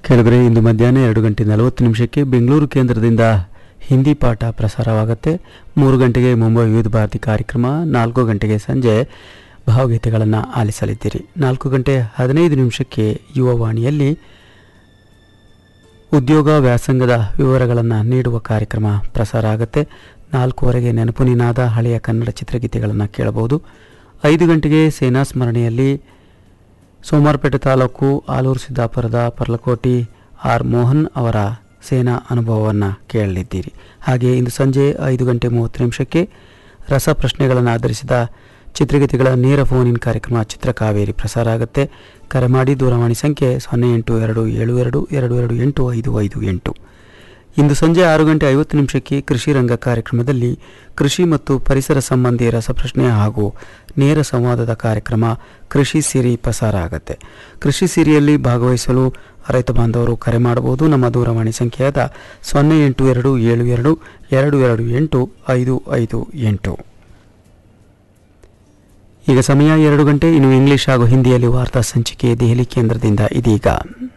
ಕೆಳಗರೆ ಇಂದು ಮಧ್ಯಾಹ್ನ ಎರಡು ಗಂಟೆ ನಲವತ್ತು ನಿಮಿಷಕ್ಕೆ ಬೆಂಗಳೂರು ಕೇಂದ್ರದಿಂದ ಹಿಂದಿ ಪಾಠ ಪ್ರಸಾರವಾಗುತ್ತೆ ಮೂರು ಗಂಟೆಗೆ ಮುಂಬೈ ವಿವಿಧ ಭಾರತಿ ಕಾರ್ಯಕ್ರಮ ನಾಲ್ಕು ಗಂಟೆಗೆ ಸಂಜೆ ಭಾವಗೀತೆಗಳನ್ನು ಆಲಿಸಲಿದ್ದೀರಿ ನಾಲ್ಕು ಗಂಟೆ ಹದಿನೈದು ನಿಮಿಷಕ್ಕೆ ಯುವವಾಣಿಯಲ್ಲಿ ಉದ್ಯೋಗ ವ್ಯಾಸಂಗದ ವಿವರಗಳನ್ನು ನೀಡುವ ಕಾರ್ಯಕ್ರಮ ಪ್ರಸಾರ ಆಗುತ್ತೆ ನಾಲ್ಕುವರೆಗೆ ನೆನಪು ನಿನಾದ ಹಳೆಯ ಕನ್ನಡ ಚಿತ್ರಗೀತೆಗಳನ್ನು ಕೇಳಬಹುದು ಐದು ಗಂಟೆಗೆ ಸೇನಾ ಸ್ಮರಣೆಯಲ್ಲಿ ಸೋಮವಾರಪೇಟೆ ತಾಲೂಕು ಆಲೂರು ಸಿದ್ದಾಪುರದ ಪರ್ಲಕೋಟಿ ಆರ್ ಮೋಹನ್ ಅವರ ಸೇನಾ ಅನುಭವವನ್ನು ಕೇಳಲಿದ್ದೀರಿ ಹಾಗೆಯೇ ಇಂದು ಸಂಜೆ ಐದು ಗಂಟೆ ಮೂವತ್ತು ನಿಮಿಷಕ್ಕೆ ರಸಪ್ರಶ್ನೆಗಳನ್ನು ಆಧರಿಸಿದ ಚಿತ್ರಗೀತೆಗಳ ನೇರ ಫೋನ್ ಇನ್ ಕಾರ್ಯಕ್ರಮ ಚಿತ್ರಕಾವೇರಿ ಪ್ರಸಾರ ಆಗುತ್ತೆ ಕರೆ ಮಾಡಿ ದೂರವಾಣಿ ಸಂಖ್ಯೆ ಸೊನ್ನೆ ಎಂಟು ಎರಡು ಏಳು ಎರಡು ಎರಡು ಎರಡು ಎಂಟು ಐದು ಐದು ಎಂಟು ಇಂದು ಸಂಜೆ ಆರು ಗಂಟೆ ಐವತ್ತು ನಿಮಿಷಕ್ಕೆ ಕೃಷಿ ರಂಗ ಕಾರ್ಯಕ್ರಮದಲ್ಲಿ ಕೃಷಿ ಮತ್ತು ಪರಿಸರ ಸಂಬಂಧಿ ರಸಪ್ರಶ್ನೆ ಹಾಗೂ ನೇರ ಸಂವಾದದ ಕಾರ್ಯಕ್ರಮ ಕೃಷಿ ಸಿರಿ ಪ್ರಸಾರ ಆಗುತ್ತೆ ಕೃಷಿ ಸಿರಿಯಲ್ಲಿ ಭಾಗವಹಿಸಲು ರೈತ ಬಾಂಧವರು ಕರೆ ಮಾಡಬಹುದು ನಮ್ಮ ದೂರವಾಣಿ ಸಂಖ್ಯೆಯಾದ ಸೊನ್ನೆ ಎಂಟು ಎರಡು ಏಳು ಎರಡು ಎರಡು ಎರಡು ಎಂಟು ಐದು ಐದು ಎಂಟು ಈಗ ಸಮಯ ಎರಡು ಗಂಟೆ ಇನ್ನು ಇಂಗ್ಲಿಷ್ ಹಾಗೂ ಹಿಂದಿಯಲ್ಲಿ ವಾರ್ತಾ ಸಂಚಿಕೆ ದೆಹಲಿ ಕೇಂದ್ರದಿಂದ ಇದೀಗ